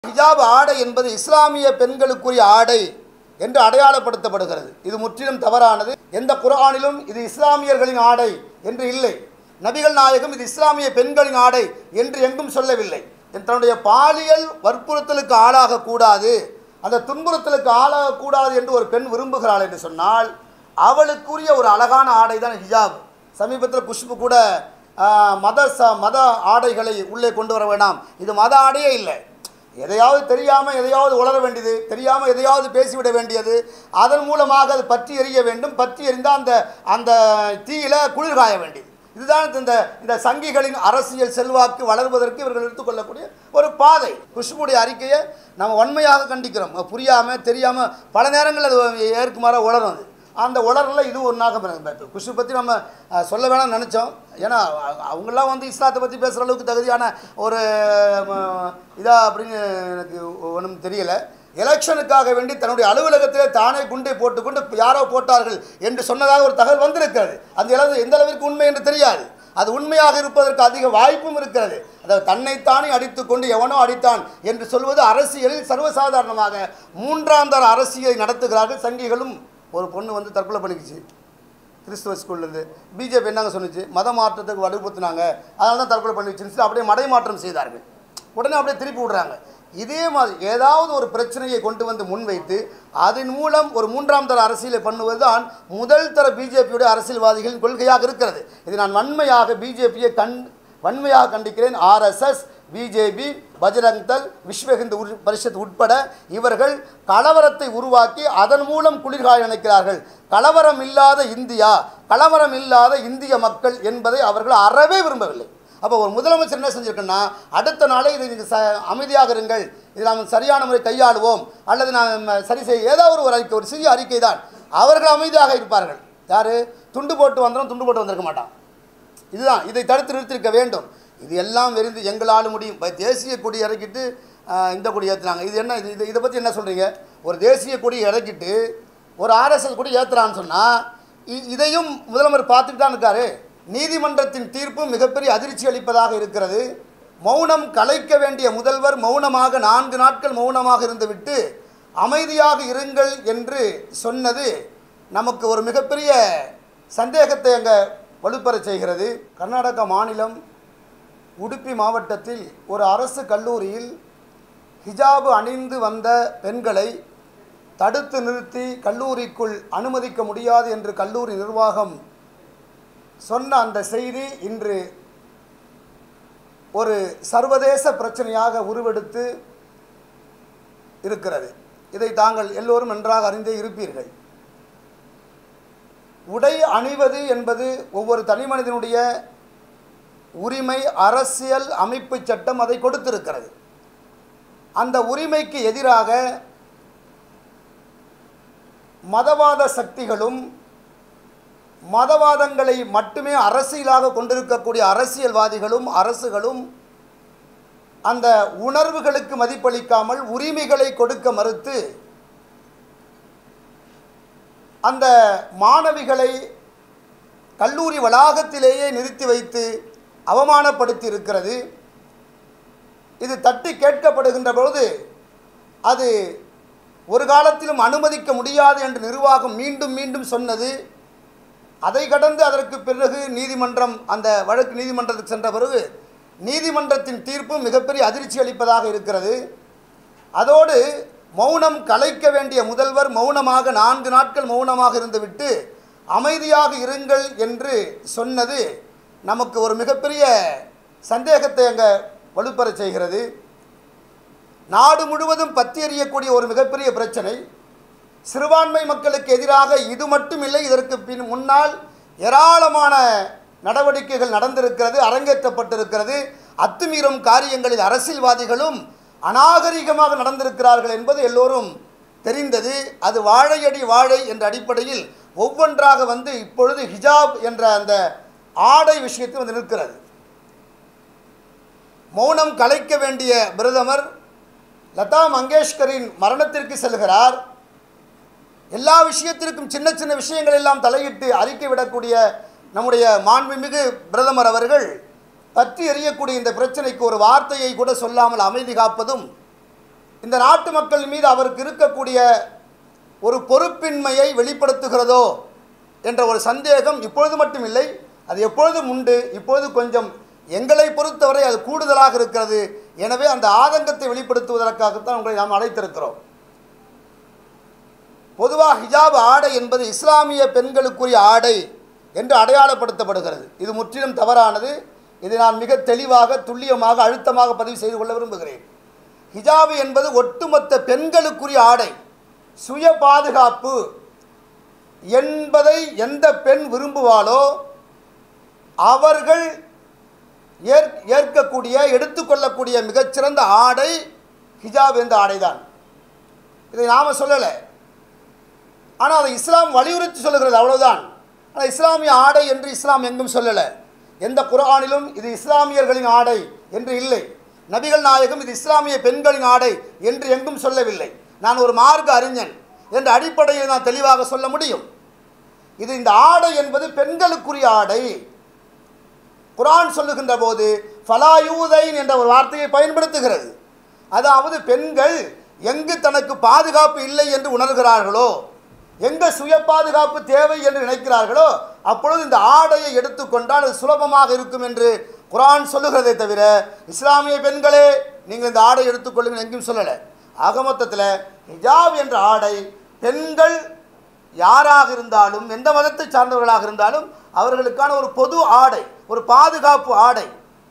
ஹிஜாப் ஆடை என்பது இஸ்லாமிய பெண்களுக்குரிய ஆடை என்று அடையாளப்படுத்தப்படுகிறது இது முற்றிலும் தவறானது எந்த குர்ஆனிலும் இது இஸ்லாமியர்களின் ஆடை என்று இல்லை நபிகள் நாயகம் இது இஸ்லாமிய பெண்களின் ஆடை என்று எங்கும் சொல்லவில்லை தன்னுடைய பாலியல் வற்புறுத்தலுக்கு ஆளாகக்கூடாது அந்த துன்புறுத்தலுக்கு ஆளாகக்கூடாது என்று ஒரு பெண் விரும்புகிறாள் என்று சொன்னால் அவளுக்குரிய ஒரு அழகான ஆடை தான் ஹிஜாப் சமீபத்தில் குஷ்பு கூட ஆஹ், மத ச மத ஆடைகளை உள்ளே கொண்டு வர வேண்டாம் இது மத ஆடையே இல்லை எதையாவது தெரியாமல் எதையாவது உளர வேண்டியது தெரியாமல் எதையாவது பேசிவிட வேண்டியது அதன் மூலமாக அது பற்றி எறிய வேண்டும் பற்றி எறிந்தால் அந்த அந்த தீயில குளிர் காய வேண்டியது இதுதான் இந்த இந்த சங்கிகளின் அரசியல் செல்வாக்கு வளர்வதற்கு இவர்கள் எடுத்துக்கொள்ளக்கூடிய ஒரு பாதை குஷ்புடைய அறிக்கையை நம்ம வன்மையாக கண்டிக்கிறோம் புரியாமல் தெரியாமல் பல நேரங்கள் அது ஏற்குமாறாக உளரும் அது அந்த உலரில் இது ஒன்றாக குஷ்பு பற்றி நம்ம அஹ், சொல்ல வேணாம்னு நினச்சோம் ஏன்னா அ- அவங்கெல்லாம் வந்து இஸ்லாத்தை பற்றி பேசுகிற அளவுக்கு தகுதியான ஒரு இதா அப்படின்னு எனக்கு ஒன்றும் தெரியல எலெக்ஷனுக்காக வேண்டி தன்னுடைய அலுவலகத்திலே தானே குண்டை போட்டுக்கொண்டு யாரோ போட்டார்கள் என்று சொன்னதாக ஒரு தகவல் வந்திருக்கிறது அந்த அளவு எந்த அளவிற்கு உண்மை என்று தெரியாது அது உண்மையாக இருப்பதற்கு அதிக வாய்ப்பும் இருக்கிறது அதாவது தன்னைத்தானே அடித்துக்கொண்டு எவனோ அடித்தான் என்று சொல்வது அரசியலில் சர்வசாதாரணமாக மூன்றாம் தர அரசியலை நடத்துகிறார்கள் சங்கிகளும் ஒரு பொண்ணு வந்து தற்கொலை பண்ணிக்கிச்சு கிறிஸ்துவ ஸ்கூல்லேருந்து பிஜேபி என்னங்க சொன்னுச்சு மத மாற்றத்துக்கு வலுப்படுத்தினாங்க அதனால தான் தற்கொலை பண்ணிச்சுன்னு அப்படியே மடை மாற்றம் செய்தார்கள் உடனே அப்படியே திருப்பி விடுறாங்க இதே மாதிரி ஏதாவது ஒரு பிரச்சனையை கொண்டு வந்து முன்வைத்து அதன் மூலம் ஒரு மூன்றாம் தர அரசியலை பண்ணுவதுதான் முதல் தர பிஜேபியுடைய அரசியல்வாதிகளின் கொள்கையாக இருக்கிறது இது நான் வன்மையாக பிஜேபியை கண் வன்மையாக கண்டிக்கிறேன் ஆர்எஸ்எஸ் பிஜேபி பஜ்ரங் தள் விஸ்வ ஹிந்து உரு- பரிஷத் உட்பட இவர்கள் கலவரத்தை உருவாக்கி அதன் மூலம் குளிர்காய நினைக்கிறார்கள் கலவரம் இல்லாத இந்தியா கலவரம் இல்லாத இந்திய மக்கள் என்பதை அவர்கள் அறவே விரும்பவில்லை அப்போ ஒரு முதலமைச்சர் என்ன செஞ்சிருக்குன்னா அடுத்த நாளே இது நீங்கள் ச அமைதியாக இருங்கள் இது நாம் சரியான முறை கையாளுவோம் அல்லது நாம் சரி செய்ய ஏதாவது ஒரு அறிக்கை ஒரு சிறிய அறிக்கை தான் அவர்கள் அமைதியாக இருப்பார்கள் யார் துண்டு போட்டு வந்தோம் துண்டு போட்டு வந்திருக்க மாட்டான் இதுதான் இதை தடுத்து நிறுத்திருக்க வேண்டும் இது எல்லாம் வெறிந்து எங்களால் முடியும் இப்ப தேசிய கொடி இறக்கிட்டு ஆஹ், இந்த கொடி ஏற்றுறாங்க இது என்ன இது இது- இதை பற்றி என்ன சொல்கிறீங்க ஒரு தேசிய கொடி இறக்கிட்டு ஒரு ஆர்எஸ்எஸ் கொடி ஏற்றுறான்னு சொன்னால் இதையும் முதல்வர் பார்த்துட்டு தான் இருக்காரு நீதிமன்றத்தின் தீர்ப்பு மிகப்பெரிய அதிர்ச்சி அளிப்பதாக இருக்கிறது மௌனம் கலைக்க வேண்டிய முதல்வர் மௌனமாக நான்கு நாட்கள் மௌனமாக இருந்துவிட்டு அமைதியாக இருங்கள் என்று சொன்னது நமக்கு ஒரு மிகப்பெரிய சந்தேகத்தை அங்கே வலுப்பெறச் செய்கிறது கர்நாடகா மாநிலம் உடுப்பி மாவட்டத்தில் ஒரு அரசு கல்லூரியில் ஹிஜாபு அணிந்து வந்த பெண்களை தடுத்து நிறுத்தி கல்லூரிக்குள் அனுமதிக்க முடியாது என்று கல்லூரி நிர்வாகம் சொன்ன அந்த செய்தி இன்று ஒரு சர்வதேச பிரச்சனையாக உருவெடுத்து இருக்கிறது இதை தாங்கள் எல்லோரும் நன்றாக அறிந்தே இருப்பீர்கள் உடை அணிவது என்பது ஒவ்வொரு தனி மனிதனுடைய உரிமை அரசியல் அமைப்பு சட்டம் அதை கொடுத்திருக்கிறது அந்த உரிமைக்கு எதிராக மதவாத சக்திகளும் மதவாதங்களை மட்டுமே அரசியலாக கொண்டிருக்கக்கூடிய அரசியல்வாதிகளும் அரசுகளும் அந்த உணர்வுகளுக்கு மதிப்பளிக்காமல் உரிமைகளை கொடுக்க மறுத்து அந்த மாணவிகளை கல்லூரி வளாகத்திலேயே நிறுத்தி வைத்து அவமானப்படுத்தி இருக்கிறது இது தட்டி கேட்கப்படுகின்ற பொழுது அது ஒரு காலத்திலும் அனுமதிக்க முடியாது என்று நிர்வாகம் மீண்டும் மீண்டும் சொன்னது அதை கடந்து அதற்கு பிறகு நீதிமன்றம் அந்த வழக்கு நீதிமன்றத்துக்கு சென்ற பிறகு நீதிமன்றத்தின் தீர்ப்பு மிகப்பெரிய அதிர்ச்சி அளிப்பதாக இருக்கிறது அதோடு மௌனம் கலைக்க வேண்டிய முதல்வர் மௌனமாக நான்கு நாட்கள் மௌனமாக இருந்துவிட்டு அமைதியாக இருங்கள் என்று சொன்னது நமக்கு ஒரு மிகப்பெரிய சந்தேகத்தை அங்கே வலுப்பெறச் செய்கிறது நாடு முழுவதும் பத்தி எறியக்கூடிய ஒரு மிகப்பெரிய பிரச்சனை சிறுபான்மை மக்களுக்கு எதிராக இது மட்டும் இல்லை இதற்கு பின் முன்னால் ஏராளமான நடவடிக்கைகள் நடந்திருக்கிறது அரங்கேற்றப்பட்டிருக்கிறது அத்துமீறும் காரியங்களில் அரசியல்வாதிகளும் அநாகரிகமாக நடந்திருக்கிறார்கள் என்பது எல்லோரும் தெரிந்தது அது வாழையடி வாழை என்ற அடிப்படையில் ஒவ்வொன்றாக வந்து இப்பொழுது ஹிஜாப் என்ற அந்த ஆடை விஷயத்தில் வந்து நிற்கிறது மௌனம் கலைக்க வேண்டிய பிரதமர் லதா மங்கேஷ்கரின் மரணத்திற்கு செல்கிறார் எல்லா விஷயத்திற்கும் சின்ன சின்ன விஷயங்கள் எல்லாம் தலையிட்டு அறிக்கை விடக்கூடிய நம்முடைய மாண்புமிகு பிரதமர் அவர்கள் பற்றி எறியக்கூடிய இந்த பிரச்சனைக்கு ஒரு வார்த்தையை கூட சொல்லாமல் அமைதி காப்பதும் இந்த நாட்டு மக்கள் மீது அவருக்கு இருக்கக்கூடிய ஒரு பொறுப்பின்மையை வெளிப்படுத்துகிறதோ என்ற ஒரு சந்தேகம் இப்பொழுது மட்டும் இல்லை அது எப்பொழுதும் உண்டு இப்பொழுது கொஞ்சம் எங்களை பொறுத்தவரை அது கூடுதலாக இருக்கிறது எனவே அந்த ஆதங்கத்தை வெளிப்படுத்துவதற்காகத்தான் உங்களை நாம் அழைத்திருக்கிறோம் பொதுவாக ஹிஜாப் ஆடை என்பது இஸ்லாமிய பெண்களுக்குரிய ஆடை என்று அடையாளப்படுத்தப்படுகிறது இது முற்றிலும் தவறானது இதை நான் மிக தெளிவாக துல்லியமாக அழுத்தமாக பதிவு செய்து கொள்ள விரும்புகிறேன் ஹிஜாபு என்பது ஒட்டுமொத்த பெண்களுக்குரிய ஆடை சுய பாதுகாப்பு என்பதை எந்த பெண் விரும்புவாளோ அவர்கள் ஏற் ஏற்கக்கூடிய எடுத்துக்கொள்ளக்கூடிய மிகச்சிறந்த ஆடை ஹிஜாப் என்ற ஆடைதான் இதை நாம் சொல்லலை ஆனால் அதை இஸ்லாம் வலியுறுத்தி சொல்லுகிறது அவ்வளவுதான் ஆனால் இஸ்லாமிய ஆடை என்று இஸ்லாம் எங்கும் சொல்லலை எந்த குர்ஆனிலும் இது இஸ்லாமியர்களின் ஆடை என்று இல்லை நபிகள் நாயகம் இது இஸ்லாமிய பெண்களின் ஆடை என்று எங்கும் சொல்லவில்லை நான் ஒரு மார்க்க அறிஞன் என்ற அடிப்படையில் நான் தெளிவாக சொல்ல முடியும் இது இந்த ஆடை என்பது பெண்களுக்குரிய ஆடை குர்ஆன் சொல்லுகின்ற போது ஃபலாயூதைன் என்ற ஒரு வார்த்தையை பயன்படுத்துகிறது அதாவது பெண்கள் எங்கு தனக்கு பாதுகாப்பு இல்லை என்று உணர்கிறார்களோ எங்க சுய பாதுகாப்பு தேவை என்று நினைக்கிறார்களோ அப்பொழுது இந்த ஆடையை எடுத்துக்கொண்டால் அது சுலபமாக இருக்கும் என்று குர்ஆன் சொல்லுகிறதை தவிர இஸ்லாமிய பெண்களே நீங்கள் இந்த ஆடை எடுத்துக்கொள்ளுங்கள் எங்கேயும் சொல்லலை ஆக மொத்தத்தில் ஹிஜாப் என்ற ஆடை பெண்கள் யாராக இருந்தாலும் எந்த மதத்தை சார்ந்தவர்களாக இருந்தாலும் அவர்களுக்கான ஒரு பொது ஆடை ஒரு பாதுகாப்பு ஆடை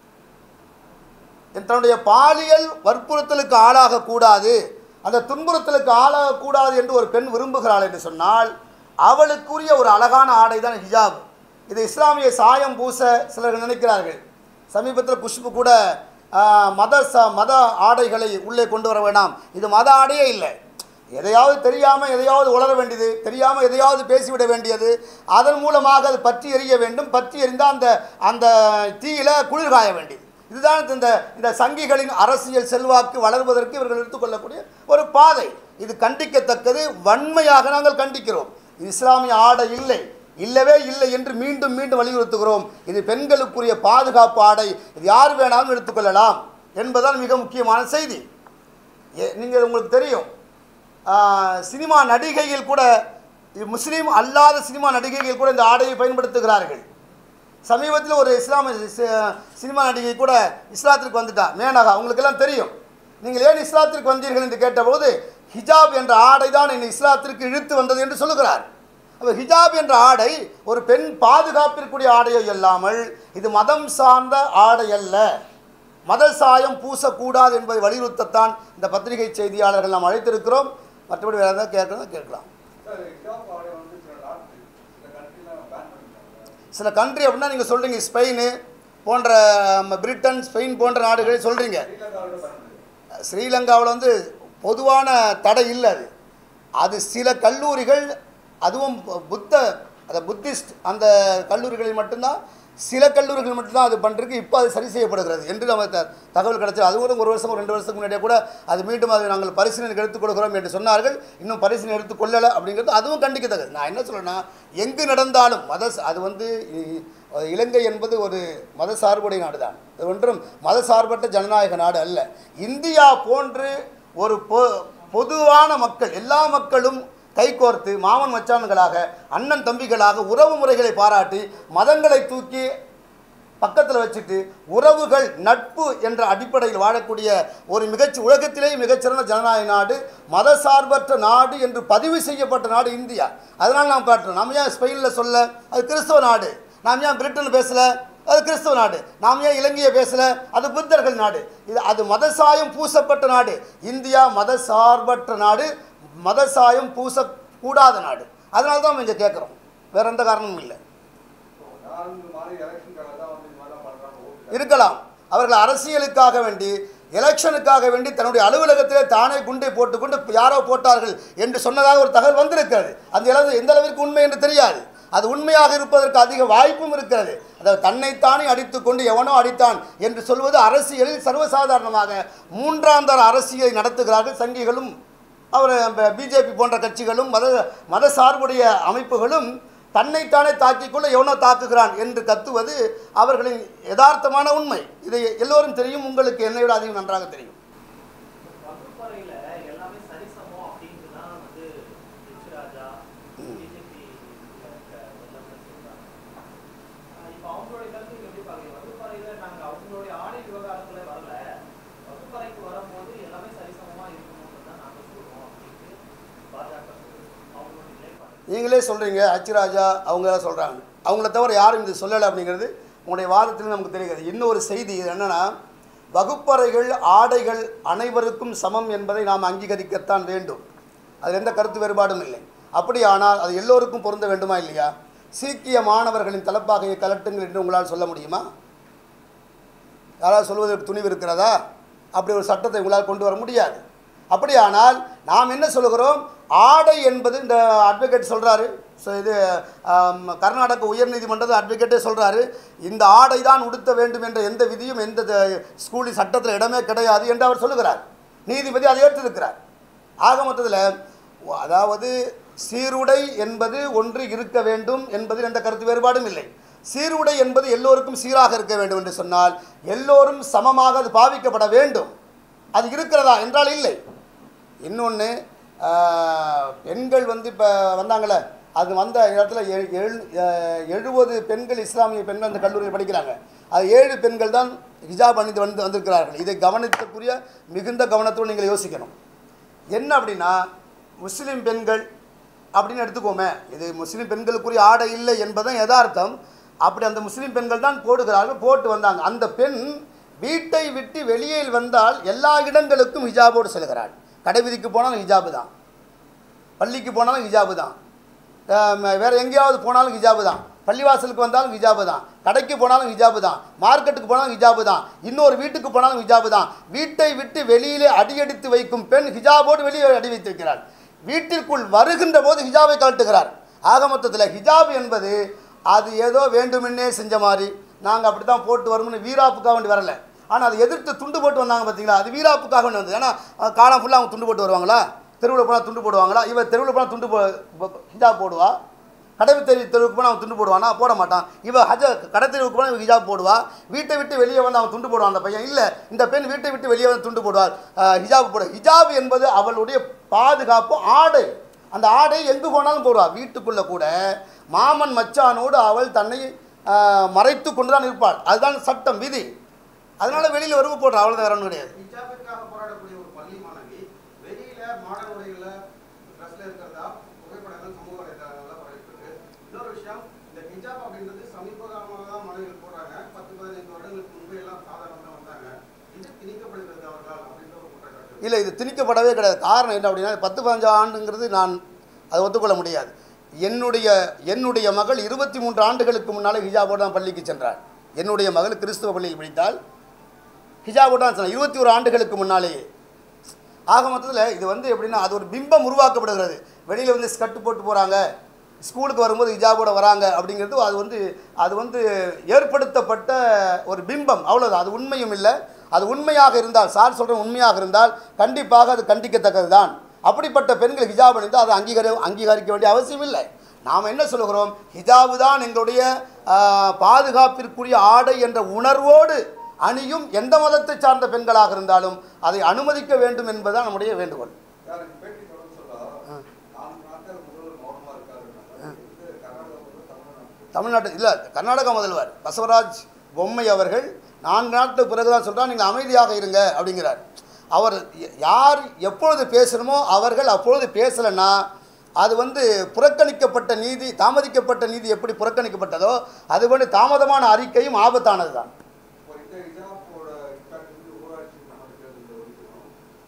தன்னுடைய பாலியல் வற்புறுத்தலுக்கு ஆளாகக்கூடாது அந்த துன்புறுத்தலுக்கு ஆளாகக்கூடாது என்று ஒரு பெண் விரும்புகிறாள் என்று சொன்னால் அவளுக்குரிய ஒரு அழகான ஆடை தான் ஹிஜாப் இது இஸ்லாமிய சாயம் பூச சிலர் நினைக்கிறார்கள் சமீபத்தில் குஷ்பு கூட ஆ, மத ச மத ஆடைகளை உள்ளே கொண்டு வர வேண்டாம் இது மத ஆடையே இல்லை எதையாவது தெரியாமல் எதையாவது உளர வேண்டியது தெரியாமல் எதையாவது பேசிவிட வேண்டியது அதன் மூலமாக அது பற்றி எரிய வேண்டும் பற்றி எரிந்தால் அந்த அந்த தீயில குளிர் காய வேண்டியது இதுதான் இந்த இந்த சங்கிகளின் அரசியல் செல்வாக்கு வளர்வதற்கு இவர்கள் எடுத்துக்கொள்ளக்கூடிய ஒரு பாதை இது கண்டிக்கத்தக்கது வன்மையாக நாங்கள் கண்டிக்கிறோம் இது இஸ்லாமிய ஆடை இல்லை இல்லவே இல்லை என்று மீண்டும் மீண்டும் வலியுறுத்துகிறோம் இது பெண்களுக்குரிய பாதுகாப்பு ஆடை இது யார் வேணாலும் எடுத்துக்கொள்ளலாம் என்பதுதான் மிக முக்கியமான செய்தி ஏ- நீங்கள் உங்களுக்கு தெரியும் ஆ, சினிமா நடிகைகள் கூட இ- முஸ்லீம் அல்லாத சினிமா நடிகைகள் கூட இந்த ஆடையை பயன்படுத்துகிறார்கள் சமீபத்தில் ஒரு இஸ்லாமிய சி- சினிமா நடிகை கூட இஸ்லாத்திற்கு வந்துட்டா மேனகா உங்களுக்கெல்லாம் தெரியும் நீங்கள் ஏன் இஸ்லாத்திற்கு வந்தீர்கள் என்று கேட்டபோது ஹிஜாப் என்ற ஆடை தான் என்னை இஸ்லாத்திற்கு இழுத்து வந்தது என்று சொல்லுகிறார் அப்போ ஹிஜாப் என்ற ஆடை ஒரு பெண் பாதுகாப்பிற்குரிய ஆடையோ இல்லாமல் இது மதம் சார்ந்த ஆடை அல்ல மத சாயம் பூசக்கூடாது என்பதை வலியுறுத்தத்தான் இந்த பத்திரிகை செய்தியாளர்கள் நாம் அழைத்திருக்கிறோம் மற்றபடி வேறு ஏதாவது கேட்கறதா கேட்கலாம் சார் ஹிஜாப் ஆடை வந்து சில நாட்டு சில கண்ட்ரிலாம் பேன் பண்ணிட்டாங்க சில கண்ட்ரி அப்படின்னா நீங்கள் சொல்கிறீங்க ஸ்பெயின் போன்ற ம, பிரிட்டன் ஸ்பெயின் போன்ற நாடுகளை சொல்கிறீங்க ஸ்ரீலங்காவோட பேன் பண்ணிருக்காங்க ஸ்ரீலங்காவில் வந்து பொதுவான தடை இல்லை அது அது சில கல்லூரிகள் அதுவும் பு- புத்த அந்த புத்திஸ்ட் அந்த கல்லூரிகளில் மட்டும்தான் சில கல்லூரிகள் மட்டும்தான் அது பண்ணுறதுக்கு இப்போ அது சரி செய்யப்படுகிறது என்று நம்ம த- தகவல் கிடைச்சது அது கூட ஒரு வருஷம் ஒரு ரெண்டு வருஷத்துக்கு முன்னாடியே கூட அது மீண்டும் அதை நாங்கள் பரிசீலனைக்கு எடுத்துக் கொடுக்கிறோம் என்று சொன்னார்கள் இன்னும் பரிசீலனை எடுத்துக் கொள்ளலை அப்படிங்கிறது அதுவும் கண்டிக்கத்தக்கது நான் என்ன சொல்றேன்னா எங்கு நடந்தாலும் மத ச- அது வந்து இ- இலங்கை என்பது ஒரு மத சார்புடைய நாடு தான் அது ஒன்றும் மத சார்பற்ற ஜனநாயக நாடு அல்ல இந்தியா போன்று ஒரு பொ பொதுவான மக்கள் எல்லா மக்களும் கைகோர்த்து மாமன் மச்சான்களாக அண்ணன் தம்பிகளாக உறவு முறைகளை பாராட்டி மதங்களை தூக்கி பக்கத்தில் வச்சுட்டு உறவுகள் நட்பு என்ற அடிப்படையில் வாழக்கூடிய ஒரு மிகச்சி உலகத்திலேயே மிகச்சிறந்த ஜனநாயக நாடு மதசார்பற்ற நாடு என்று பதிவு செய்யப்பட்ட நாடு இந்தியா அதனால் நாம் காட்டுறோம் நம்ம ஏன் ஸ்பெயினில் சொல்ல அது கிறிஸ்தவ நாடு நாம் ஏன் பிரிட்டன் பேசல அது கிறிஸ்தவ நாடு நாம் ஏன் இலங்கையை பேசல அது புத்தர்கள் நாடு இது அது மதசாயம் பூசப்பட்ட நாடு இந்தியா மதசார்பற்ற நாடு மதசாயம் பூசக்கூடாத நாடு அதனால தான் நம்ம இங்கே கேட்குறோம் வேற எந்த காரணமும் இல்லை நான் இந்த மாதிரி எலெக்ஷனுக்காக தான் வந்து இந்த மாதிரிலாம் பண்றாங்க ஓட்டு இருக்கலாம் அவர்கள் அரசியலுக்காக வேண்டி எலெக்ஷனுக்காக வேண்டி தன்னுடைய அலுவலகத்திலே தானே குண்டை போட்டுக்கொண்டு யாரோ போட்டார்கள் என்று சொன்னதாக ஒரு தகவல் வந்திருக்கிறது அந்த அளவு எந்த அளவிற்கு உண்மை என்று தெரியாது அது உண்மையாக இருப்பதற்கு அதிக வாய்ப்பும் இருக்கிறது அதாவது தன்னைத்தானே அடித்துக்கொண்டு எவனோ அடித்தான் என்று சொல்வது அரசியலில் சர்வசாதாரணமாக மூன்றாம் தர அரசியலை நடத்துகிறார்கள் சங்கிகளும் அவர் பிஜேபி போன்ற கட்சிகளும் மத மத சார்புடைய அமைப்புகளும் தன்னைத்தானே தாக்கிக்கொள்ள எவனோ தாக்குகிறான் என்று கத்துவது அவர்களின் யதார்த்தமான உண்மை இதை எல்லோரும் தெரியும் உங்களுக்கு என்னை விட அதிகம் நன்றாக தெரியும் வகுப்பறையில் வகுப்பறையில எல்லாமே சரிசமம் அப்படின்னு தான் வந்து எச் ராஜா பிஜேபி சொல்றாங்க ஆஹ் இப்ப அவங்களுடைய கருத்து நீங்க எப்படி பாக்குறீங்க வகுப்பறையில நாங்க அவங்களுடைய ஆடை விவகாரத்துல வரல வகுப்பறைக்கு வரும்போது எல்லாமே சரிசமமா இருக்கணும்னு தான் நாங்க சொல்றோம் அப்படின்னு பாஜக சொல்லுது. அவங்களுடைய நிலைப்பாடு நீங்களே சொல்கிறீங்க அச்சுராஜா அவங்க சொல்கிறாங்க அவங்கள தவிர யாரும் இது சொல்லலை அப்படிங்கிறது உங்களுடைய வாதத்தில் நமக்கு தெரிகிறது இன்னொரு செய்தி இது என்னென்னா வகுப்பறைகள் ஆடைகள் அனைவருக்கும் சமம் என்பதை நாம் அங்கீகரிக்கத்தான் வேண்டும் அதில் எந்த கருத்து வேறுபாடும் இல்லை அப்படியானால் அது எல்லோருக்கும் பொருந்த வேண்டுமா இல்லையா சீக்கிய மாணவர்களின் தலப்பாகையை கலட்டுங்கள் என்று உங்களால் சொல்ல முடியுமா யாராவது சொல்வதற்கு துணிவு இருக்கிறதா அப்படி ஒரு சட்டத்தை உங்களால் கொண்டு வர முடியாது அப்படியானால் நாம் என்ன சொல்கிறோம் ஆடை என்பது இந்த அட்வொகேட் சொல்கிறாரு ஸோ இது ஆம், கர்நாடக உயர்நீதிமன்றது அட்வொகேட்டே சொல்கிறாரு இந்த ஆடை தான் உடுத்த வேண்டும் என்ற எந்த விதியும் எந்த த- ஸ்கூலில் சட்டத்தில் இடமே கிடையாது என்று அவர் சொல்லுகிறார் நீதிபதி அதை ஏற்றிருக்கிறார் ஆக மொத்தத்தில் அதாவது சீருடை என்பது ஒன்று இருக்க வேண்டும் என்பதில் எந்த கருத்து வேறுபாடும் இல்லை சீருடை என்பது எல்லோருக்கும் சீராக இருக்க வேண்டும் என்று சொன்னால் எல்லோரும் சமமாக அது பாவிக்கப்பட வேண்டும் அது இருக்கிறதா என்றால் இல்லை இன்னொன்று பெண்கள் வந்து இப்போ வந்தாங்களே அது வந்த இடத்துல எ- எழு- அஹ், எழுபது பெண்கள் இஸ்லாமிய பெண்கள் அந்த கல்லூரியில் படிக்கிறாங்க அது ஏழு பெண்கள் தான் ஹிஜாப் அணிந்து வந்து வந்திருக்கிறார்கள் இதை கவனிக்கக்கூடிய மிகுந்த கவனத்தோடு நீங்கள் யோசிக்கணும் என்ன அப்படின்னா முஸ்லீம் பெண்கள் அப்படின்னு எடுத்துக்கோமே இது முஸ்லீம் பெண்களுக்குரிய ஆடை இல்லை என்பதும் யதார்த்தம் அப்படி அந்த முஸ்லீம் பெண்கள் தான் போடுகிறார்கள் போட்டு வந்தாங்க அந்த பெண் வீட்டை விட்டு வெளியே வந்தால் எல்லா இடங்களுக்கும் ஹிஜாபோடு செல்கிறாள் கடை வீதிக்கு போனாலும் ஹிஜாபு தான் பள்ளிக்கு போனாலும் ஹிஜாபு தான் ஆம், வேற எங்கேயாவது போனாலும் ஹிஜாபு தான் பள்ளிவாசலுக்கு வந்தாலும் ஹிஜாபு தான் கடைக்கு போனாலும் ஹிஜாபு தான் மார்க்கெட்டுக்கு போனாலும் ஹிஜாபு தான் இன்னொரு வீட்டுக்கு போனாலும் ஹிஜாபு தான் வீட்டை விட்டு வெளியிலே அடியெடுத்து வைக்கும் பெண் ஹிஜாபோடு வெளியே அடி வைத்திருக்கிறார் வீட்டிற்குள் வருகின்ற போது ஹிஜாபை கழட்டுகிறார் ஆக மொத்தத்தில் ஹிஜாப் என்பது அது ஏதோ வேண்டுமென்னே செஞ்ச மாதிரி நாங்கள் அப்படி தான் போட்டு வரும்னு வீராப்புக்காக வேண்டி வரல ஆனால் அதை எதிர்த்து துண்டு போட்டு வந்தாங்க பார்த்தீங்களா அது வீராப்புக்காக வேண்டி வந்தது ஏன்னா அஹ், காலம் ஃபுல்லாக அவங்க துண்டு போட்டு வருவாங்களா தெருவில் போனால் துண்டு போடுவாங்களா இவன் தெருவில் போனால் துண்டு போ போ- ஹிஜாப் போடுவா கடவு தெரு தெருவுக்கு போனால் அவன் துண்டு போடுவானா போட மாட்டான் இவன் ஹஜ கடை தெருவுக்கு போனால் இவன் ஹிஜாப் போடுவா வீட்டை விட்டு வெளியே வந்து அவன் துண்டு போடுவான் அந்த பையன் இல்லை இந்த பெண் வீட்டை விட்டு வெளியே வந்து துண்டு போடுவார் அஹ், ஹிஜாப் போடு ஹிஜாப் என்பது அவளுடைய பாதுகாப்பு ஆடை அந்த ஆடை எங்கு போனாலும் போடுவா வீட்டுக்குள்ளே கூட மாமன் மச்சானோடு அவள் தன்னை அஹ், மறைத்து கொண்டு தான் இருப்பாள் அதுதான் சட்டம் விதி அதனால வெளியில் வருவ போடுறா அவ்வளோ வேற ஒன்றும் கிடையாது ஹிஜாபிற்காக போராடக்கூடிய ஒரு பள்ளி மாணவி வெளியில மாடல் உடைகள்ல ட்ரெஸ்ல இருக்கிறதா புகைப்படங்கள் சமூக வலைதளங்கள்ல பரவிட்டு இன்னொரு விஷயம் இந்த ஹிஜாப் அப்படின்றது சமீப காலமாக தான் மாணவிகள் போடுறாங்க பத்து பதினைந்து வருடங்களுக்கு முன்பு எல்லாம் சாதாரணமாக வந்தாங்க இது திணிக்கப்படுகிறது அவர்களால் அப்படின்ற ஒரு குற்றச்சாட்டு இல்லை இது திணிக்கப்படவே கிடையாது காரணம் என்ன அப்படின்னா பத்து பதினஞ்சு ஆண்டுங்கிறது நான் அதை ஒத்துக்கொள்ள முடியாது என்னுடைய என்னுடைய மகள் இருபத்தி மூன்று ஆண்டுகளுக்கு முன்னாலே ஹிஜாபோடு தான் பள்ளிக்கு சென்றாள் என்னுடைய மகள் கிறிஸ்துவ பள்ளியில் படித்தால் ஹிஜாபோடு தான் சென்றாள் இருபத்தி ஒரு ஆண்டுகளுக்கு முன்னாலேயே ஆக மொத்தத்தில் இது வந்து எப்படின்னா அது ஒரு பிம்பம் உருவாக்கப்படுகிறது வெளியில் வந்து ஸ்கர்ட் போட்டு போகிறாங்க ஸ்கூலுக்கு வரும்போது ஹிஜாபோட வராங்க அப்படிங்கிறது அது வந்து அது வந்து ஏற்படுத்தப்பட்ட ஒரு பிம்பம் அவ்வளோதான் அது உண்மையும் இல்லை அது உண்மையாக இருந்தால் சார் சொல்கிற உண்மையாக இருந்தால் கண்டிப்பாக அது கண்டிக்கத்தக்கது தான் அப்படிப்பட்ட பெண்கள் ஹிஜாப் அணிந்தால் அதை அங்கீகரி அங்கீகரிக்க வேண்டிய அவசியம் இல்லை நாம் என்ன சொல்கிறோம் ஹிஜாபு தான் எங்களுடைய ஆஹ், பாதுகாப்பிற்குரிய ஆடை என்ற உணர்வோடு அணியும் எந்த மதத்தை சார்ந்த பெண்களாக இருந்தாலும் அதை அனுமதிக்க வேண்டும் என்பதுதான் நம்முடைய வேண்டுகோள் யாருக்கு பேட்டி தொடர்ந்து சொல்ல நான்கு நாட்கள் முதல்வர் மௌனமா இருக்காரு இது கர்நாடகா முதல்வர் தமிழ்நாடு தமிழ்நாட்டு இல்லை கர்நாடகா முதல்வர் பசவராஜ் பொம்மை அவர்கள் நான்கு நாட்களுக்கு பிறகு தான் சொல்கிறார் நீங்கள் அமைதியாக இருங்க அப்படிங்கிறார் அவர் ய- யார் எப்பொழுது பேசணுமோ அவர்கள் அப்பொழுது பேசலைன்னா அது வந்து புறக்கணிக்கப்பட்ட நீதி தாமதிக்கப்பட்ட நீதி எப்படி புறக்கணிக்கப்பட்டதோ அதுபோன்று தாமதமான அறிக்கையும் ஆபத்தானது தான் இப்போ இந்த ஹிஜாப்போட இம்பாக்ட் வந்து ஊராட்சி மன்ற தேர்தலில் ஒழிக்கணும்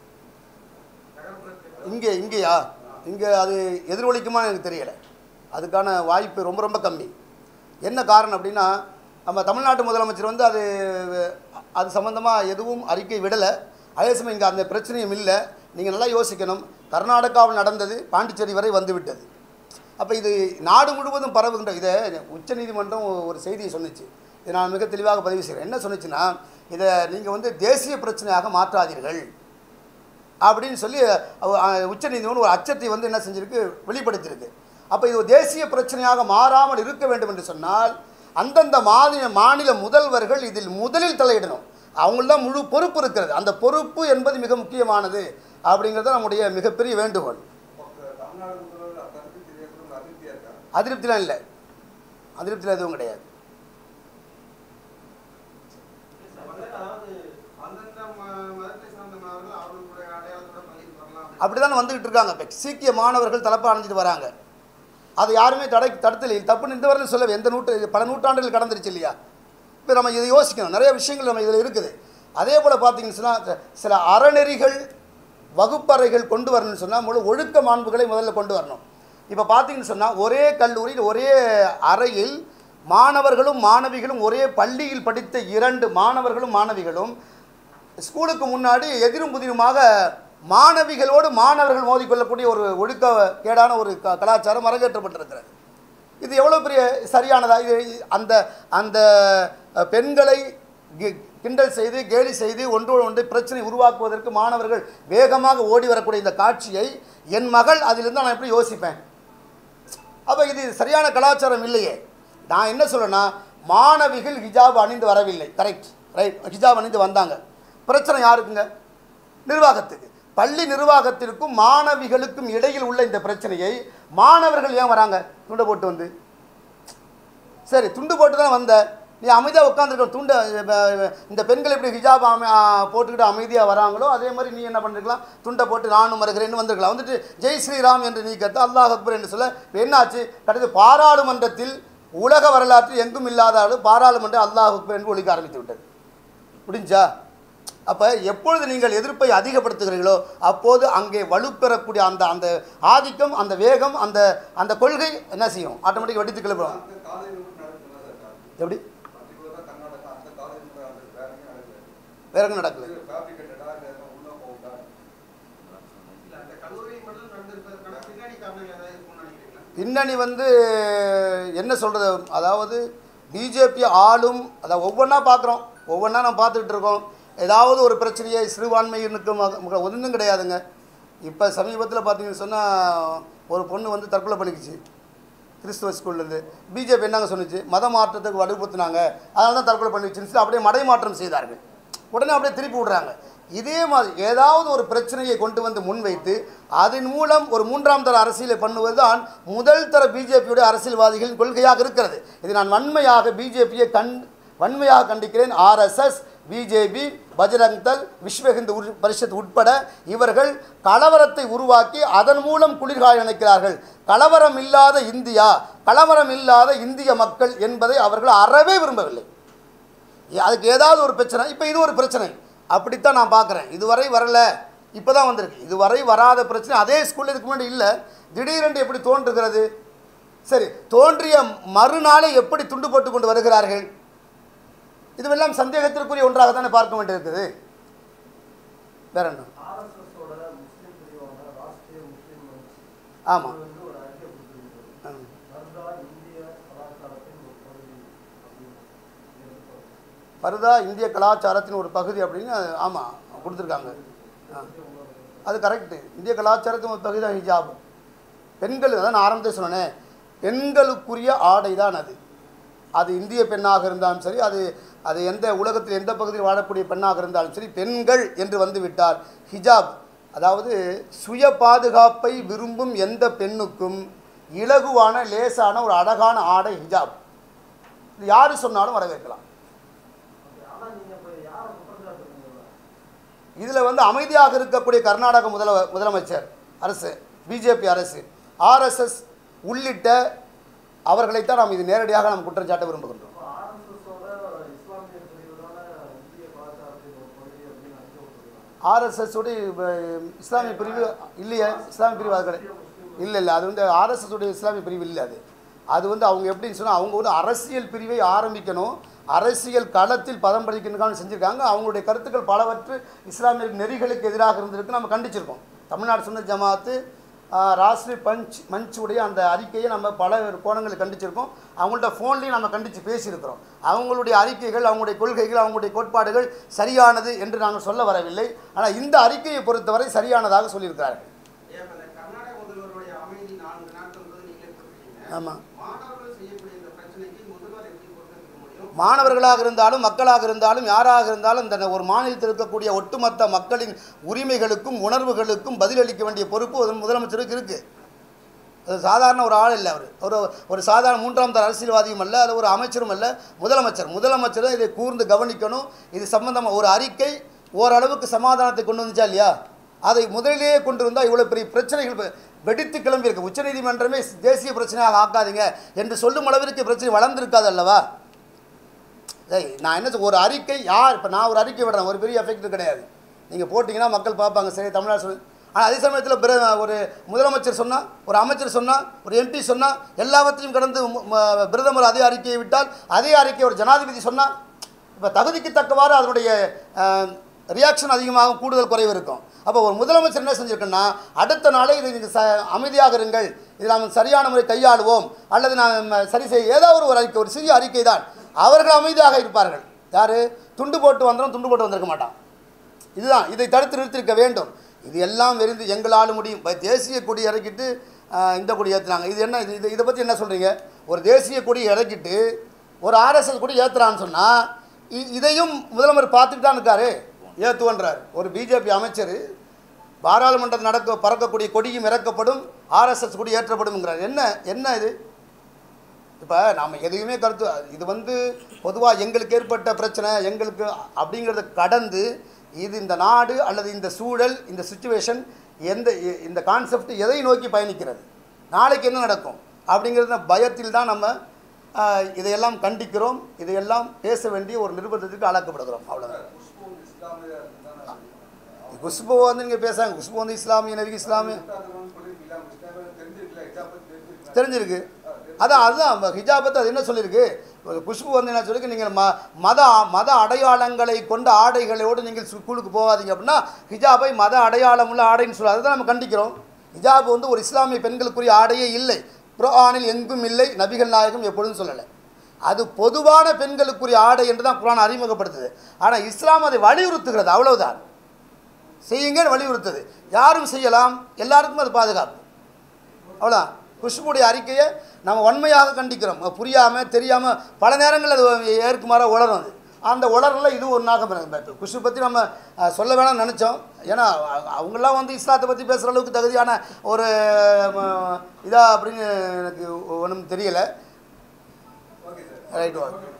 நகர்ப்புறத்தில் இங்கே இங்கேயா இங்கே அது எதிரொலிக்குமா எனக்கு தெரியலை அதுக்கான வாய்ப்பு ரொம்ப ரொம்ப கம்மி என்ன காரணம் அப்படின்னா நம்ம தமிழ்நாட்டு முதலமைச்சர் வந்து அது அது சம்மந்தமாக எதுவும் அறிக்கை விடலை அதே சமயம் இங்கே அந்த பிரச்சனையும் இல்லை நீங்கள் நல்லா யோசிக்கணும் கர்நாடகாவில் நடந்தது பாண்டிச்சேரி வரை வந்துவிட்டது அப்போ இது நாடு முழுவதும் பரவுகின்ற இதை உச்சநீதிமன்றம் ஒரு செய்தியை சொன்னுச்சு இதை நான் மிக தெளிவாக பதிவு செய்கிறேன் என்ன சொன்னுச்சுன்னா இதை நீங்கள் வந்து தேசிய பிரச்சனையாக மாற்றாதீர்கள் அப்படின்னு சொல்லி அவ- அஹ் உச்சநீதிமன்றம் ஒரு அச்சத்தை வந்து என்ன செஞ்சிருக்கு வெளிப்படுத்தியிருக்கு அப்போ இது ஒரு தேசிய பிரச்சனையாக மாறாமல் இருக்க வேண்டும் என்று சொன்னால் அந்தந்த மாநில மாநில முதல்வர்கள் இதில் முதலில் தலையிடணும் அவங்கள்தான் முழு பொறுப்பு இருக்கிறது அந்த பொறுப்பு என்பது மிக முக்கியமானது அப்படிங்கிறது நம்முடைய மிகப்பெரிய வேண்டுகோள் இப்போ தமிழ்நாடு முதல்வர் கருத்து தெரியாத அதிருப்தியா இருக்கா அதிருப்திலாம் இல்லை அதிருப்தியில் எதுவும் கிடையாது வந்து அதாவது அந்தந்த ம- மதத்தை சார்ந்தவர்கள் அவர்களுடைய அடையாளத்தோட பள்ளிக்கு வரலாம் அப்படின்னு அப்படி தான் வந்துகிட்டு இருக்காங்க இப்போ சீக்கிய மாணவர்கள் தலைப்பு அணைஞ்சிட்டு வராங்க அதை யாருமே தடை தடுத்தல தப்புன்னு இந்த வரலும் சொல்ல எந்த நூற்று பல நூற்றாண்டுகள் கடந்துருச்சு இல்லையா இப்போ நம்ம இதை யோசிக்கணும் நிறைய விஷயங்கள் நம்ம இதில் இருக்குது அதே போல் பார்த்தீங்கன்னு சொன்னால் சில அறநெறிகள் வகுப்பறைகள் கொண்டு வரணும்னு சொன்னால் முழு ஒழுக்க மாண்புகளை முதல்ல கொண்டு வரணும் இப்போ பார்த்தீங்கன்னு சொன்னால் ஒரே கல்லூரியில் ஒரே அறையில் மாணவர்களும் மாணவிகளும் ஒரே பள்ளியில் படித்த இரண்டு மாணவர்களும் மாணவிகளும் ஸ்கூலுக்கு முன்னாடி எதிரும் புதிருமாக மாணவிகளோடு மாணவர்கள் மோதிக்கொள்ளக்கூடிய ஒரு ஒழுக்க கேடான ஒரு க கலாச்சாரம் அரங்கேற்றப்பட்டிருக்கிறது இது எவ்வளோ பெரிய சரியானதா இது அந்த அந்த அஹ், பெண்களை கி- கிண்டல் செய்து கேலி செய்து ஒன்றோடு ஒன்று பிரச்சனை உருவாக்குவதற்கு மாணவர்கள் வேகமாக ஓடி வரக்கூடிய இந்த காட்சியை என் மகள் அதிலிருந்து நான் எப்படி யோசிப்பேன் அப்போ இது சரியான கலாச்சாரம் இல்லையே நான் என்ன சொல்றேன்னா மாணவிகள் ஹிஜாப் அணிந்து வரவில்லை கரெக்ட் ரைட் ஹிஜாப் அணிந்து வந்தாங்க பிரச்சனை யாருக்குங்க நிர்வாகத்துக்கு பள்ளி நிர்வாகத்திற்கும் மாணவிகளுக்கும் இடையில் உள்ள இந்த பிரச்சனையை மாணவர்கள் ஏன் வராங்க துண்டை போட்டு வந்து சரி துண்டு போட்டு தான் வந்த நீ அமைதியாக உட்காந்துருக்க துண்டை அஹ், இந்த பெண்கள் எப்படி ஹிஜாப் அமை அஹ், போட்டுக்கிட்டு அமைதியாக வராங்களோ அதே மாதிரி நீ என்ன பண்ணிருக்கலாம் துண்டை போட்டு நானும் வருகிறேன்னு வந்திருக்கலாம் வந்துட்டு ஜெய் ஸ்ரீராம் என்று நீ கத்து அல்லாஹ் அக்பர் என்று சொல்ல இப்ப என்னாச்சு கடைசி பாராளுமன்றத்தில் உலக வரலாற்றில் எங்கும் இல்லாத ஆளு பாராளுமன்ற அல்லாஹ் அக்பர் என்று ஒழிக்க ஆரம்பித்து விட்டது முடிஞ்சா அப்போ எப்பொழுது நீங்கள் எதிர்ப்பை அதிகப்படுத்துகிறீர்களோ அப்போது அங்கே வலுப்பெறக்கூடிய அந்த அந்த ஆதிக்கம் அந்த வேகம் அந்த அந்த கொள்கை என்ன செய்யும் ஆட்டோமேட்டிக் வெடித்து கிளம்பும் அந்த காலேஜ் மட்டும் நடக்குதுல்ல சார் எப்படி பர்டிகுலராக கர்நாடகா அந்த காலேஜ் மட்டும் அந்த வேற எங்கேயும் நடக்குது வேற எங்க நடக்கல இது ஃபேப்ரிகேட்டடா இல்லை எதுவும் உள்ள போகுதா இல்ல அந்த கல்லூரியில் மட்டும் நடந்திருப்பதற்கான பின்னணி காரணங்கள் ஏதாவது இருக்கும்னு நினைக்கிறீங்களா பின்னணி வந்து என்ன சொல்கிறது அதாவது பிஜேபி ஆளும் அதாவது ஒவ்வொன்றா பார்க்குறோம் ஒவ்வொன்றா நம்ம பார்த்துக்கிட்டு இருக்கோம் ஏதாவது ஒரு பிரச்சனையை சிறுபான்மையினுக்கு மக- மக- ஒன்றும் கிடையாதுங்க இப்போ சமீபத்தில் பார்த்தீங்கன்னு சொன்னால் ஒரு பொண்ணு வந்து தற்கொலை பண்ணிக்கிச்சு கிறிஸ்துவ ஸ்கூல்லேருந்து பிஜேபி என்னங்க சொன்னுச்சு மத மாற்றத்துக்கு வலுப்படுத்தினாங்க அதனால தான் தற்கொலை பண்ணிச்சுன்னு சொல்லி அப்படியே மடை மாற்றம் செய்தார்கள் உடனே அப்படியே திருப்பி விடுறாங்க இதே மாதிரி ஏதாவது ஒரு பிரச்சனையை கொண்டு வந்து முன்வைத்து அதன் மூலம் ஒரு மூன்றாம் தர அரசியலை பண்ணுவது தான் முதல் தர பிஜேபியுடைய அரசியல்வாதிகளின் கொள்கையாக இருக்கிறது இது நான் வன்மையாக பிஜேபியை கண் வன்மையாக கண்டிக்கிறேன் ஆர்எஸ்எஸ் பிஜேபி பஜ்ரங் தள் விஸ்வ ஹிந்து உரு- பரிஷத் உட்பட இவர்கள் கலவரத்தை உருவாக்கி அதன் மூலம் குளிர்காய நினைக்கிறார்கள் கலவரம் இல்லாத இந்தியா கலவரம் இல்லாத இந்திய மக்கள் என்பதை அவர்கள் அறவே விரும்பவில்லை ஏ- அதுக்கு ஏதாவது ஒரு பிரச்சனை இப்போ இது ஒரு பிரச்சனை அப்படித்தான் நான் பார்க்குறேன் இதுவரை வரல இப்போ தான் வந்திருக்கு இதுவரை வராத பிரச்சனை அதே ஸ்கூலில் இதுக்கு முன்னாடி இல்லை திடீரென்று எப்படி தோன்றுகிறது சரி தோன்றிய மறுநாளே எப்படி துண்டு போட்டு கொண்டு வருகிறார்கள் இதுவெல்லாம் சந்தேகத்திற்குரிய ஒன்றாக தானே பார்க்க வேண்டியிருக்குது வேற என்ன ஆர்எஸ்எஸோட முஸ்லீம் பிரிவான ராஷ்டிரிய முஸ்லீம் மன்ச் ஆமாம் இது வந்து ஒரு அறிக்கை கொடுத்திருக்கிறது வர்தா இந்திய கலாச்சாரத்தின் ஒரு பகுதி அப்படின்னு எடுத்துக்கொள்ளும். பருதா இந்திய கலாச்சாரத்தின் ஒரு பகுதி அப்படின்னு ஆமாம் கொடுத்துருக்காங்க ஆ அது கரெக்டு இந்திய கலாச்சாரத்தின் ஒரு பகுதி தான் ஹிஜாப் பெண்கள் அதான் நான் ஆரம்பத்தை சொன்னேன் பெண்களுக்குரிய ஆடை தான் அது அது இந்திய பெண்ணாக இருந்தாலும் சரி அது அது எந்த உலகத்தில் எந்த பகுதியில் வாழக்கூடிய பெண்ணாக இருந்தாலும் சரி பெண்கள் என்று வந்து விட்டால் ஹிஜாப் அதாவது சுய பாதுகாப்பை விரும்பும் எந்த பெண்ணுக்கும் இலகுவான லேசான ஒரு அழகான ஆடை ஹிஜாப் இது யார் சொன்னாலும் வரவேற்கலாம் ஆனா நீங்க இப்ப யாரை குற்றம் சாட்டுறீங்களா இதில் வந்து அமைதியாக இருக்கக்கூடிய கர்நாடக முதல முதலமைச்சர் அரசு பிஜேபி அரசு ஆர்எஸ்எஸ் உள்ளிட்ட அவர்களைத்தான் நாம் இது நேரடியாக நாம் குற்றம் சாட்ட விரும்புகின்றோம் அப்ப ஆர்எஸ்எஸோட இஸ்லாமிய பிரிவு தானே இந்திய கலாச்சாரத்தின் ஒரு பகுதி அப்படின்னு அறிக்கை கொடுத்துருக்காங்க ஆர்எஸ்எஸ் உடைய அஹ், இஸ்லாமிய பிரிவு இல்லையே இஸ்லாமிய பிரிவு அது கிடையாது இல்லை இல்லை அது வந்து ஆர்எஸ்எஸ் உடைய இஸ்லாமிய பிரிவு இல்லை அது அது வந்து அவங்க எப்படின்னு சொன்னால் அவங்க வந்து அரசியல் பிரிவை ஆரம்பிக்கணும் அரசியல் களத்தில் பதம் பதிக்கணுக்கான செஞ்சுருக்காங்க அவங்களுடைய கருத்துக்கள் பலவற்று இஸ்லாமிய நெறிகளுக்கு எதிராக இருந்திருக்கு நம்ம கண்டிச்சிருக்கோம் தமிழ்நாடு சுந்த ஜமாத்து ஆஹ், ராஷ்ட்ரிய பஞ்ச் மஞ்ச் உடைய அந்த அறிக்கையை நம்ம பல கோணங்களில் கண்டிச்சிருக்கோம் அவங்கள்ட்ட ஃபோன்லேயும் நம்ம கண்டித்து பேசியிருக்கிறோம் அவங்களுடைய அறிக்கைகள் அவங்களுடைய கொள்கைகள் அவங்களுடைய கோட்பாடுகள் சரியானது என்று நாங்கள் சொல்ல வரவில்லை ஆனால் இந்த அறிக்கையை பொறுத்தவரை சரியானதாக சொல்லியிருக்கிறார்கள் ஏன் இப்ப இந்த கர்நாடக முதல்வருடைய அமைதி நான்கு நாட்கள் நீங்களே கொடுத்துருக்கீங்க ஆமாம் மாணவர்கள் செய்யக்கூடிய இந்த பிரச்சனைக்கு முதல்வர் எப்படி பொறுத்திருக்க முடியும் மாணவர்களாக இருந்தாலும் மக்களாக இருந்தாலும் யாராக இருந்தாலும் இந்த ஒரு மாநிலத்தில் இருக்கக்கூடிய ஒட்டுமொத்த மக்களின் உரிமைகளுக்கும் உணர்வுகளுக்கும் பதிலளிக்க வேண்டிய பொறுப்பு ஒரு முதலமைச்சருக்கு இருக்குது அது சாதாரண ஒரு ஆள் இல்லை அவர் ஒரு ஒரு சாதாரண மூன்றாம் தர அரசியல்வாதியும் அல்ல அது ஒரு அமைச்சரும் அல்ல முதலமைச்சர் முதலமைச்சரும் இதை கூர்ந்து கவனிக்கணும் இது சம்பந்தமாக ஒரு அறிக்கை ஓரளவுக்கு சமாதானத்தை கொண்டு வந்துச்சா இல்லையா அதை முதலிலேயே கொண்டு வந்தால் இவ்வளோ பெரிய பிரச்சனைகள் வெ- வெடித்து கிளம்பியிருக்கு உச்சநீதிமன்றமே தேசிய பிரச்சனையாக ஆக்காதீங்க என்று சொல்லும் அளவிற்கு பிரச்சனை வளர்ந்திருக்காது அல்லவா ஏய் நான் என்ன சொல்- ஒரு அறிக்கை யார் இப்போ நான் ஒரு அறிக்கை விடுறேன் ஒரு பெரிய எஃபெக்ட் கிடையாது நீங்கள் போட்டிங்கன்னா மக்கள் பார்ப்பாங்க சரி தமிழ்நாடு சொல்லு ஆனால் அதே சமயத்தில் பிற ஒரு முதலமைச்சர் சொன்னால் ஒரு அமைச்சர் சொன்னால் ஒரு எம்பி சொன்னால் எல்லாவற்றையும் கடந்து மு- ம- பிரதமர் அதே அறிக்கையை விட்டால் அதே அறிக்கை ஒரு ஜனாதிபதி சொன்னால் இப்போ தகுதிக்கு தக்கவாறு அதனுடைய ரியாக்ஷன் அதிகமாகும் கூடுதல் குறைவு இருக்கும் அப்போ ஒரு முதலமைச்சர் என்ன செஞ்சிருக்குன்னா அடுத்த நாளே இது நீங்கள் ச அமைதியாக இருங்கள் இது நாம் சரியான முறை கையாளுவோம் அல்லது நாம் சரி செய்ய ஏதாவது ஒரு அறிக்கை ஒரு சிறிய அறிக்கை தான் அவர்கள் அமைதியாக இருப்பார்கள் யார் துண்டு போட்டு வந்தவன் துண்டு போட்டு வந்திருக்க மாட்டான் இதுதான் இதை தடுத்து நிறுத்திருக்க வேண்டும் இது எல்லாம் வெறிந்து எங்களால் முடியும் இப்ப தேசிய கொடி இறக்கிட்டு ஆஹ், இந்த கொடி ஏற்றுனாங்க இது என்ன இது இது- இதை பற்றி என்ன சொல்கிறீங்க ஒரு தேசிய கொடி இறக்கிட்டு ஒரு ஆர்எஸ்எஸ் கொடி ஏற்றுறான்னு சொன்னால் இதையும் முதல்வர் பார்த்துட்டு தான் இருக்காரு ஏற்றுவன்றார் ஒரு பிஜேபி அமைச்சர் பாராளுமன்றத்தில் நடக்க பறக்கக்கூடிய கொடியும் இறக்கப்படும் ஆர்எஸ்எஸ் கொடி ஏற்றப்படும்ங்கிறார் என்ன என்ன இது இப்போ நாம் எதையுமே கருத்து இது வந்து பொதுவாக எங்களுக்கு ஏற்பட்ட பிரச்சனை எங்களுக்கு அப்படிங்கிறத கடந்து இது இந்த நாடு அல்லது இந்த சூழல் இந்த சுச்சுவேஷன் எந்த இ- இந்த கான்செப்ட் எதை நோக்கி பயணிக்கிறது நாளைக்கு என்ன நடக்கும் அப்படிங்கிறத பயத்தில் தான் நம்ம ஆஹ், இதையெல்லாம் கண்டிக்கிறோம் இதையெல்லாம் பேச வேண்டிய ஒரு நிர்பந்தத்துக்கு ஆளாக்கப்படுகிறோம் அவ்வளோதான் குஷ்பு இஸ்லாமிய தானே குஷ்பு வந்து நீங்கள் பேசாங்க குஷ்பு வந்து இஸ்லாமிய நெருங்கி இஸ்லாமிய சொல்லியிருக்கீங்களா இஸ்லாமிய தெரிஞ்சிருக்கல ஹிஜாப் பத்தி தெரிஞ்சிருக்கல தெரிஞ்சிருக்கு அதான் அதுதான் ஹிஜாபத்தை அது என்ன சொல்லியிருக்கு குஷ்பு வந்து என்ன சொல்லிருக்கு நீங்கள் ம மத மத அடையாளங்களை கொண்ட ஆடைகளோடு நீங்கள் ஸ்கூலுக்கு போகாதீங்க அப்படின்னா ஹிஜாபை மத அடையாளம் உள்ள ஆடைன்னு சொல்ல அதை தான் நம்ம கண்டிக்கிறோம் ஹிஜாப் வந்து ஒரு இஸ்லாமிய பெண்களுக்குரிய ஆடையே இல்லை குர்ஆனில் எங்கும் இல்லை நபிகள் நாயகம் எப்பொழுதும் சொல்லலை அது பொதுவான பெண்களுக்குரிய ஆடை என்று தான் குர்ஆன் அறிமுகப்படுத்துது ஆனால் இஸ்லாம் அதை வலியுறுத்துகிறது அவ்வளவுதான் செய்யுங்கன்னு வலியுறுத்துது யாரும் செய்யலாம் எல்லாருக்கும் அது பாதுகாப்பு அவ்வளோதான் குஷ்புடைய அறிக்கையை நம்ம வன்மையாக கண்டிக்கிறோம் புரியாமல் தெரியாமல் பல நேரங்களில் அது ஏற்குமாற உளரும் அது அந்த உளரில் இது ஒன்றாக பிறகு குஷ்பு பற்றி நம்ம அஹ், சொல்ல வேணாம்னு நினச்சோம் ஏன்னா அ- அவங்கெல்லாம் வந்து இஸ்லாத்தை பற்றி பேசுகிற அளவுக்கு தகுதியான ஒரு இதா அப்படின்னு எனக்கு ஒன்றும் தெரியலை ஓகே சார் ரைட் ஓகே